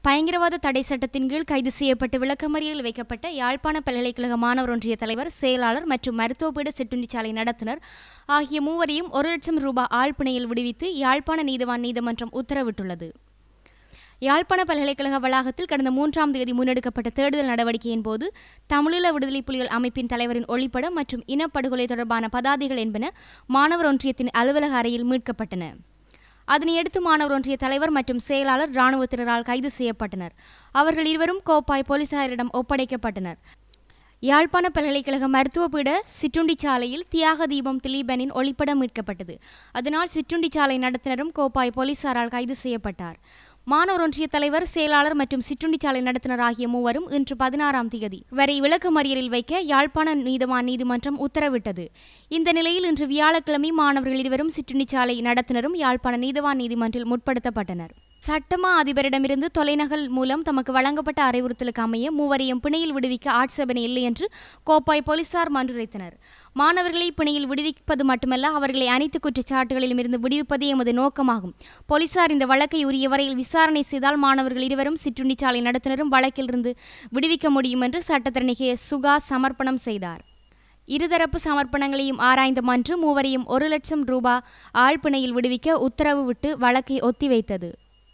பயங்கரவாத தடை சட்டத்தின் கீழ் கைது செய்யப்பட்டு விளக்கமறியலில் வைக்கப்பட்ட யாழ்ப்பாண பல்கலைக்கழக மாணவர் ஒன்றிய தலைவர் செயலாளர் மற்றும் மருத்துவப்பீட சிற்றுண்டிச்சாலை நடத்துனர் ஆகிய மூவரையும் ஒரு லட்சம் ரூபாய் ஆழ்பிணையில் விடுவித்து யாழ்ப்பாண நீதவான் நீதிமன்றம் உத்தரவிட்டுள்ளது யாழ்ப்பாண பல்கலைக்கழக வளாகத்தில் கடந்த மூன்றாம் தேதி முன்னெடுக்கப்பட்ட தேடுதல் நடவடிக்கையின் போது தமிழீழ விடுதலை புலிகள் அமைப்பின் தலைவரின் ஒளிப்படம் மற்றும் இனப்படுகொலை தொடர்பான பதாதைகள் என்பன மாணவர் ஒன்றியத்தின் அலுவலக அறையில் மீட்கப்பட்டன அதனையடுத்து மாணவர் ஒன்றிய தலைவர் மற்றும் செயலாளர் இராணுவத்தினரால் கைது செய்யப்பட்டனர் அவர்கள் இருவரும் கோப்பாய் போலீசாரிடம் ஒப்படைக்கப்பட்டனர் யாழ்ப்பாண பல்கலைக்கழக மருத்துவப்பீட சிற்றுண்டிச்சாலையில் தியாக தீபம் திலீபனின் ஒளிப்படம் மீட்கப்பட்டது அதனால் சிற்றுண்டிச்சாலை நடத்தினரும் கோப்பாய் போலீசாரால் கைது செய்யப்பட்டார் மாணவர் ஒன்றிய தலைவர் செயலாளர் மற்றும் சிற்றுண்டிச்சாலை நடத்தினர் ஆகிய மூவரும் இன்று பதினாறாம் தேதி வரை விளக்கமறியலில் வைக்க யாழ்ப்பாண நீதவான் நீதிமன்றம் உத்தரவிட்டது இந்த நிலையில் இன்று வியாழக்கிழமை மாணவர்கள் இருவரும் சிற்றுண்டிச்சாலை நடத்தினரும் யாழ்ப்பாண நீதவான் நீதிமன்றில் முற்படுத்தப்பட்டனர் சட்டமா அதிபரிடமிருந்து தொலைநகல் மூலம் தமக்கு வழங்கப்பட்ட அறிவுறுத்தலுக்கு அமைய மூவரையும் பிணையில் விடுவிக்க ஆட்சேபனை இல்லை என்று கோப்பாய் போலீசார் மன்றுரைத்தனர் மாணவர்களை பிணையில் விடுவிப்பது மட்டுமல்ல அவர்களை அனைத்து குற்றச்சாட்டுகளிலும் இருந்து விடுவிப்பதே எமது நோக்கமாகும் போலீசார் இந்த வழக்கை உரிய வரையில் விசாரணை செய்தால் மாணவர்கள் இருவரும் சிற்றுண்டிச்சாலை நடத்துனரும் வழக்கிலிருந்து விடுவிக்க முடியும் என்று சட்டத்தரணி கே சுகா சமர்ப்பணம் செய்தார் இருதரப்பு சமர்ப்பணங்களையும் ஆராய்ந்த மன்று மூவரையும் ஒரு லட்சம் ரூபாய் ஆழ்பிணையில் விடுவிக்க உத்தரவு விட்டு வழக்கை ஒத்திவைத்தது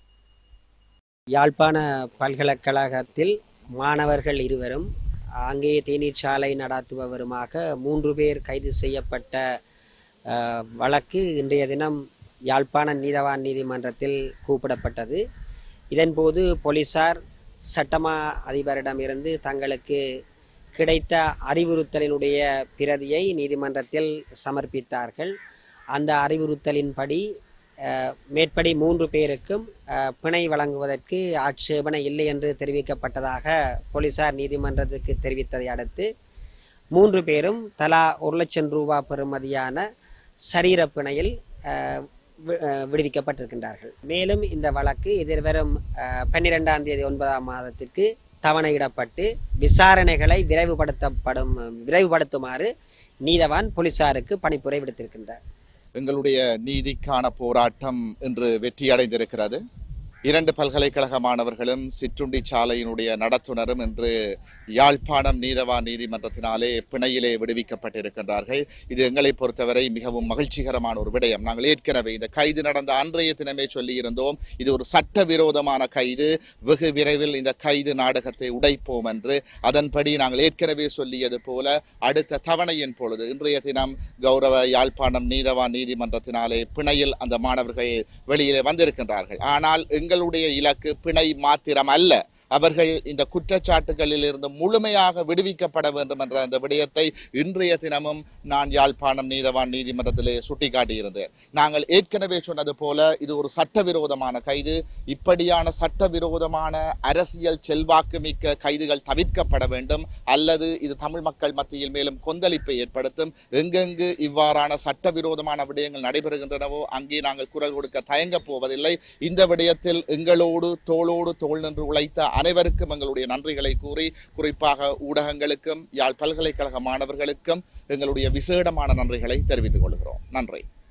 யாழ்ப்பாண பல்கலைக்கழகத்தில் மாணவர்கள் இருவரும் அங்கே தேநீர் சாலை நடாத்துபவருமாக மூன்று பேர் கைது செய்யப்பட்ட அஹ், வழக்கு இன்றைய தினம் யாழ்ப்பாண நீதவான் நீதிமன்றத்தில் கூப்பிடப்பட்டது இதன்போது போலீசார் சட்டமா அதிபரிடமிருந்து தங்களுக்கு கிடைத்த அறிவுறுத்தலினுடைய பிரதியை நீதிமன்றத்தில் சமர்ப்பித்தார்கள் அந்த அறிவுறுத்தலின்படி அஹ், மேற்படி மூன்று பேருக்கும் அஹ், பிணை வழங்குவதற்கு ஆட்சேபனை இல்லை என்று தெரிவிக்கப்பட்டதாக போலீசார் நீதிமன்றத்துக்கு தெரிவித்ததை அடுத்து மூன்று பேரும் தலா ஒரு லட்சம் ரூபாய் பெறுமதியான சரீர பிணையில் அஹ், வி- அஹ், விடுவிக்கப்பட்டிருக்கின்றார்கள் மேலும் இந்த வழக்கு எதிர்வரும் அஹ், பன்னிரெண்டாம் தேதி ஒன்பதாம் மாதத்திற்கு தவணையிடப்பட்டு விசாரணைகளை விரைவுபடுத்தப்படும் விரைவுபடுத்துமாறு நீதவான் போலீசாருக்கு பணிப்புரை விடுத்திருக்கின்றார் எங்களுடைய நீதிக்கான போராட்டம் இன்று வெற்றியடைந்திருக்கிறது இரண்டு பல்கலைக்கழக மாணவர்களும் சிற்றுண்டி சாலையினுடைய நடத்துனரும் இன்று யாழ்ப்பாணம் நீதவான் நீதிமன்றத்தினாலே பிணையிலே விடுவிக்கப்பட்டிருக்கின்றார்கள் இது எங்களை பொறுத்தவரை மிகவும் மகிழ்ச்சிகரமான ஒரு விடயம் நாங்கள் ஏற்கனவே இந்த கைது நடந்த அன்றைய தினமே சொல்லியிருந்தோம் இது ஒரு சட்டவிரோதமான கைது வெகு விரைவில் இந்த கைது நாடகத்தை உடைப்போம் என்று அதன்படி நாங்கள் ஏற்கனவே சொல்லியது போல அடுத்த தவணையின் பொழுது இன்றைய தினம் கௌரவ யாழ்ப்பாணம் நீதவான் நீதிமன்றத்தினாலே பிணையில் அந்த மாணவர்கள் வெளியிலே வந்திருக்கின்றார்கள் ஆனால் எங்களுடைய இலக்கு பிணை மாத்திரம் அல்ல அவர்கள் இந்த குற்றச்சாட்டுகளில் இருந்து முழுமையாக விடுவிக்கப்பட வேண்டும் என்ற அந்த விடயத்தை இன்றைய தினமும் நான் யாழ்ப்பாணம் நீதவான் நீதிமன்றத்திலே சுட்டிக்காட்டியிருந்தேன் நாங்கள் ஏற்கனவே சொன்னது போல இது ஒரு சட்டவிரோதமான கைது இப்படியான சட்டவிரோதமான அரசியல் செல்வாக்கு மிக்க கைதுகள் தவிர்க்கப்பட வேண்டும் அல்லது இது தமிழ் மக்கள் மத்தியில் மேலும் கொந்தளிப்பை ஏற்படுத்தும் எங்கெங்கு இவ்வாறான சட்டவிரோதமான விடயங்கள் நடைபெறுகின்றனவோ அங்கே நாங்கள் குரல் கொடுக்க தயங்கப் போவதில்லை இந்த விடயத்தில் எங்களோடு தோளோடு தோள் நின்று உழைத்த அனைவருக்கும் எங்களுடைய நன்றிகளை கூறி குறிப்பாக ஊடகங்களுக்கும் யாழ் பல்கலைக்கழக மாணவர்களுக்கும் எங்களுடைய விசேடமான நன்றிகளை தெரிவித்துக் கொள்கிறோம் நன்றி